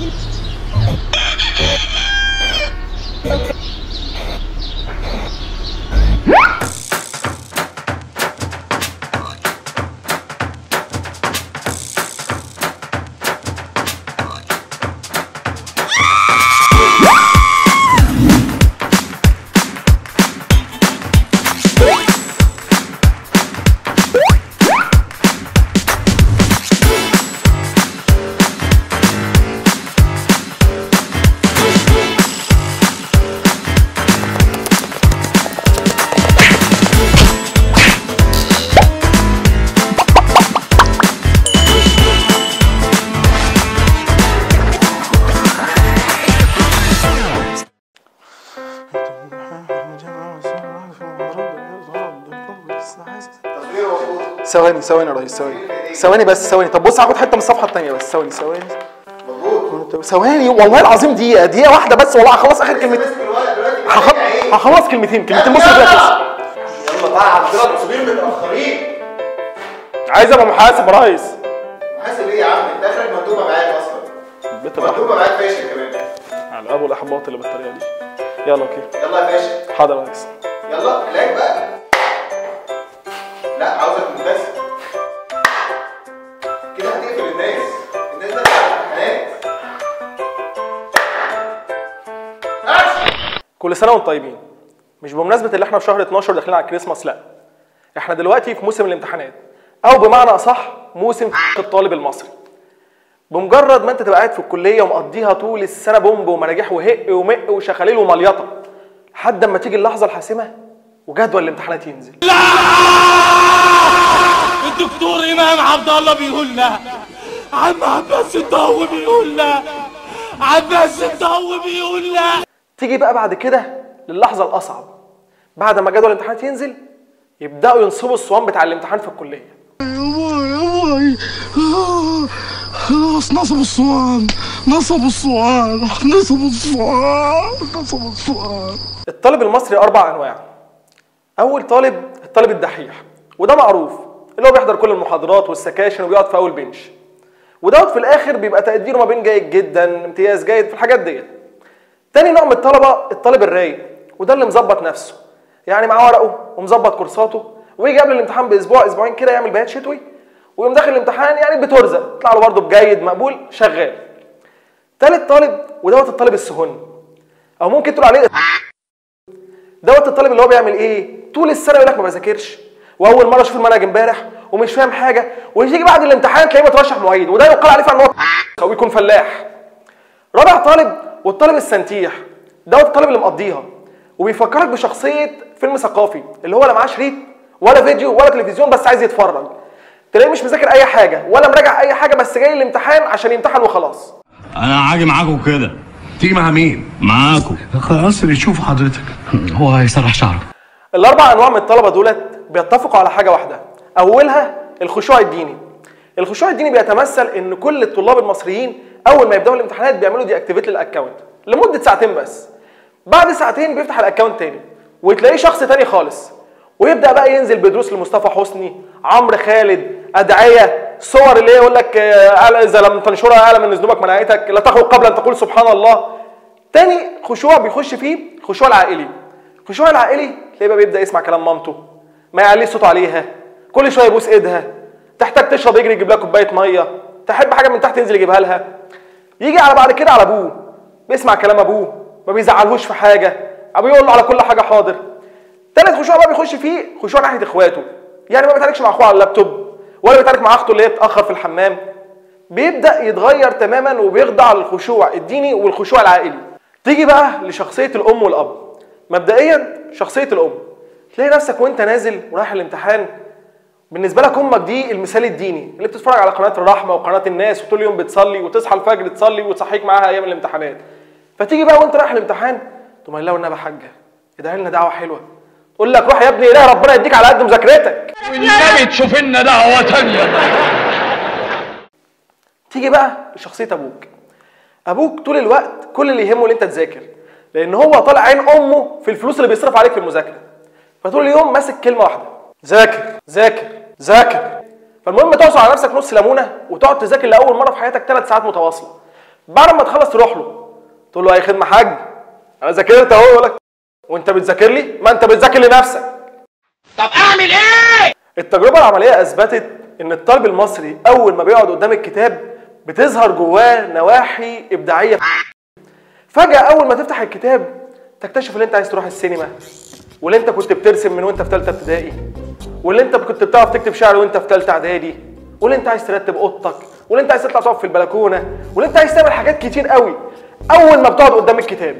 تصوير مظبوط ثواني ثواني يا ريس ثواني ثواني بس ثواني طب بص هاخد حته من الصفحه الثانيه بس ثواني ثواني مظبوط ثواني والله العظيم دقيقه دقيقه واحده بس والله هخلص اخر كلمتين اسم الولد دلوقتي هخ- ايه هخلص كلمتين كلمتين بص كده بس يلا بقى عندنا تصوير متاخرين عايز ابقى محاسب يا ريس حاسب ايه يا عم انت اخرك مندوبه معاك اصلا بتبقى مندوبه معاك فاشل كمان على الاب والاحباط اللي بالطريقه دي يلا اوكي يلا يا فاشل حاضر يا ريس يلا علاج بقى لا عاوزك مبتسم كده هتقفل الناس الناس ده امتحانات اكشن كل سنه وانتم طيبين مش بمناسبه اللي احنا في شهر 12 داخلين على الكريسماس لا احنا دلوقتي في موسم الامتحانات او بمعنى اصح موسم الطالب المصري بمجرد ما انت تبقى قاعد في الكليه ومقضيها طول السنه بومب ومراجيح وهق ومق وشخاليل ومليطه لحد اما تيجي اللحظه الحاسمه وجدول الامتحانات ينزل الدكتور امام عبد الله بيقول لا عم عباس الضو بيقول لا عباس الضو بيقول لا تيجي بقى بعد كده للحظه الاصعب بعد ما جدول الامتحانات ينزل يبداوا ينصبوا الصوان بتاع الامتحان في الكليه خلاص نصب الصوان نصب الصوان نصب الصوان نصب الصوان الطالب المصري اربع انواع اول طالب الطالب الدحيح وده معروف اللي هو بيحضر كل المحاضرات والسكاشن وبيقعد في اول بنش ودوت في الاخر بيبقى تقديره ما بين جيد جدا امتياز جيد في الحاجات ديت تاني نوع من الطلبه الطالب الرايق وده اللي مظبط نفسه يعني معاه ورقه ومظبط كورساته ويجي قبل الامتحان باسبوع اسبوعين كده يعمل بيات شتوي ويقوم داخل الامتحان يعني بترزق يطلع له برضه بجيد مقبول شغال تالت طالب ودوت الطالب السهن او ممكن تقول عليه دوت الطالب اللي هو بيعمل ايه طول السنه يقول لك ما بذاكرش واول مره اشوف المنهج امبارح ومش فاهم حاجه ويجي بعد الامتحان تلاقيه مترشح معيد وده يقال عليه فعلا ان هو او يكون فلاح رابع طالب والطالب السنتيح دوت الطالب اللي مقضيها وبيفكرك بشخصيه فيلم ثقافي اللي هو لا معاه شريط ولا فيديو ولا تلفزيون بس عايز يتفرج تلاقيه مش مذاكر اي حاجه ولا مراجع اي حاجه بس جاي الامتحان عشان يمتحن وخلاص انا هاجي معاكم كده تيجي مع مين؟ معاكم خلاص اللي يشوف حضرتك هو هيسرح شعره الاربع انواع من الطلبه دولت بيتفقوا على حاجه واحده اولها الخشوع الديني الخشوع الديني بيتمثل ان كل الطلاب المصريين اول ما يبداوا الامتحانات بيعملوا دي اكتيفيت للاكونت لمده ساعتين بس بعد ساعتين بيفتح الاكونت تاني وتلاقيه شخص تاني خالص ويبدا بقى ينزل بدروس لمصطفى حسني عمرو خالد ادعيه صور اللي هي يقول لك آه، أعلى- اذا لم تنشرها اعلم من ذنوبك منعتك لا تخرج قبل ان تقول سبحان الله تاني خشوع بيخش فيه خشوع العائلي الخشوع العائلي تلاقيه بقى بيبدا يسمع كلام مامته ما يعليش صوته عليها كل شويه يبوس ايدها تحتاج تشرب يجري يجيب لها كوبايه ميه تحب حاجه من تحت ينزل يجيبها لها يجي على بعد كده على ابوه بيسمع كلام ابوه ما بيزعلهوش في حاجه ابوه يقول له على كل حاجه حاضر تالت خشوع بقى بيخش فيه خشوع ناحيه اخواته يعني ما بيتعاركش مع اخوه على اللابتوب ولا بيتعارك مع اخته اللي هي بتاخر في الحمام بيبدا يتغير تماما وبيخضع للخشوع الديني والخشوع العائلي تيجي بقى لشخصيه الام والاب مبدئيا شخصيه الام تلاقي نفسك وانت نازل ورايح الامتحان بالنسبه لك امك دي المثال الديني اللي بتتفرج على قناه الرحمه وقناه الناس وطول اليوم بتصلي وتصحى الفجر تصلي وتصحيك معاها ايام الامتحانات فتيجي بقى وانت رايح الامتحان تقوم قايل لها والنبي يا حاجه ادعي لنا دعوه حلوه تقول لك روح يا ابني اله ربنا يديك على قد مذاكرتك والنبي تشوف لنا دعوه تانيه تيجي بقى لشخصيه ابوك ابوك طول الوقت كل اللي يهمه ان انت تذاكر لان هو طالع عين امه في الفلوس اللي بيصرف عليك في المذاكره فطول اليوم ماسك كلمه واحده ذاكر ذاكر ذاكر فالمهم تعصر على نفسك نص ليمونه وتقعد تذاكر لاول مره في حياتك ثلاث ساعات متواصله بعد ما تخلص تروح له تقول له اي خدمه حاج انا ذاكرت اهو يقول لك وانت بتذاكر لي ما انت بتذاكر لنفسك طب اعمل ايه التجربه العمليه اثبتت ان الطالب المصري اول ما بيقعد قدام الكتاب بتظهر جواه نواحي ابداعيه فجاه اول ما تفتح الكتاب تكتشف ان انت عايز تروح السينما واللي انت كنت بترسم من وانت في ثالثه ابتدائي واللي انت كنت بتعرف تكتب شعر وانت في ثالثه اعدادي واللي انت عايز ترتب اوضتك واللي انت عايز تطلع تقف في البلكونه واللي انت عايز تعمل حاجات كتير قوي اول ما بتقعد قدام الكتاب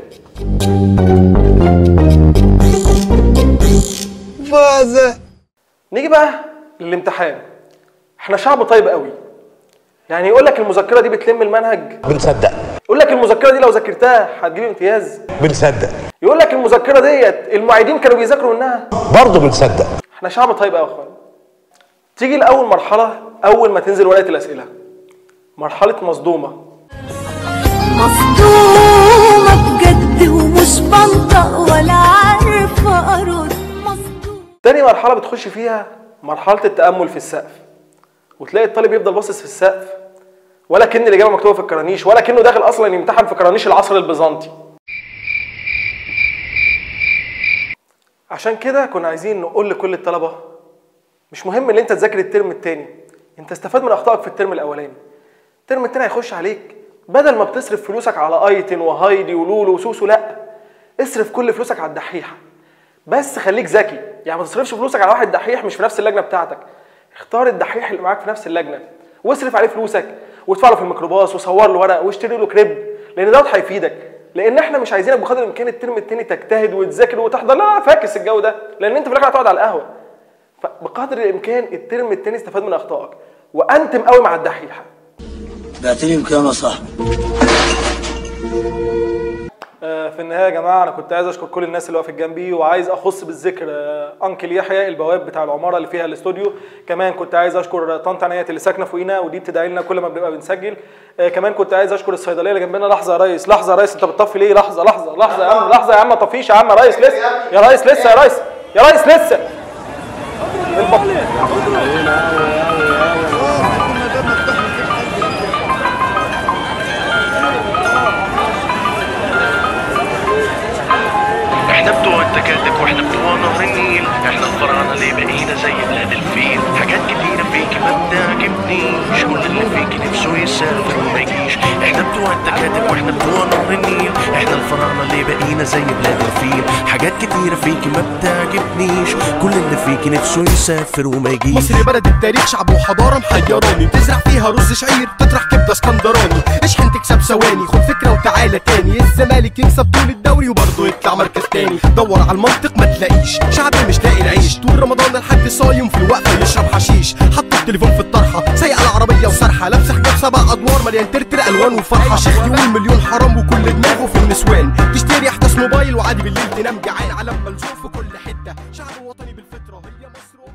نيجي بقى للامتحان احنا شعب طيب قوي يعني يقول لك المذكره دي بتلم المنهج بنصدق يقول لك المذكره دي لو ذاكرتها هتجيب امتياز بنصدق يقول لك المذكره ديت المعيدين كانوا بيذاكروا منها برضه بنصدق احنا شعب طيب قوي يا اخوان تيجي لاول مرحله اول ما تنزل ورقه الاسئله مرحله مصدومه مصدومة بجد ومش بنطق ولا عارفة أرد مصدومة تاني مرحله بتخش فيها مرحله التامل في السقف وتلاقي الطالب يفضل باصص في السقف ولا كان الاجابه مكتوبه في الكرانيش ولا كانه داخل اصلا يمتحن في كرانيش العصر البيزنطي عشان كده كنا عايزين نقول لكل الطلبه مش مهم ان انت تذاكر الترم التاني انت استفاد من اخطائك في الترم الاولاني الترم التاني هيخش عليك بدل ما بتصرف فلوسك على ايتن وهايدي ولولو وسوسو لا اصرف كل فلوسك على الدحيحه بس خليك ذكي يعني ما تصرفش فلوسك على واحد دحيح مش في نفس اللجنه بتاعتك اختار الدحيح اللي معاك في نفس اللجنه واصرف عليه فلوسك وادفع له في الميكروباص وصور له ورق واشتري له كريب لان دوت هيفيدك لان احنا مش عايزينك بقدر الامكان الترم التاني تجتهد وتذاكر وتحضر لا لا فاكس الجو ده لان انت في الاخر هتقعد على القهوه فبقدر الامكان الترم التاني استفاد من اخطائك وانتم قوي مع الدحيحه بعتني بكام يا صاحبي آه، في النهايه يا جماعه انا كنت عايز اشكر كل الناس اللي وقفت جنبي وعايز اخص بالذكر آه، انكل يحيى البواب بتاع العماره اللي فيها الاستوديو كمان كنت عايز اشكر طنط عناية اللي ساكنه فوقينا ودي بتدعي لنا كل ما بنبقى بنسجل آه، كمان كنت عايز اشكر الصيدليه اللي جنبنا لحظه يا ريس لحظه يا ريس انت بتطفي ليه لحظه لحظه لحظه يا عم لحظه يا عم ما تطفيش يا عم يا ريس لسه يا ريس لسه يا ريس يا ريس لسه احنا بتوع التكاتك واحنا بتوع نهر النيل احنا الفراعنه اللي بقينا زي بلاد الفيل حاجات كتيرة فيك ما بتعجبنيش كل اللي فيك نفسه يسافر وما يجيش احنا بتوع التكاتك واحنا بتوع نهر النيل احنا الفراعنه اللي بقينا زي بلاد الفيل حاجات كتيرة فيك ما بتعجبنيش كل اللي فيك نفسه يسافر وما يجيش مصر بلد التاريخ شعب وحضاره محيراني تزرع فيها رز شعير تطرح كبده اسكندراني اشحن تكسب ثواني خد فكره وتعالى تاني الزمالك يكسب طول الدوري وبرضه يطلع مركز تاني دور على المنطق ما تلاقيش شعب مش لاقي العيش طول رمضان الحد صايم في الوقفه يشرب حشيش حط التليفون في الطرحه سايق العربيه وسرحه لابس حجاب سبع ادوار مليان ترتر الوان وفرحه شيخ يقول مليون حرام وكل دماغه في النسوان تشتري احدث موبايل وعادي بالليل تنام جعان علم ملزوق في كل حته شعب وطني بالفطره هي مصر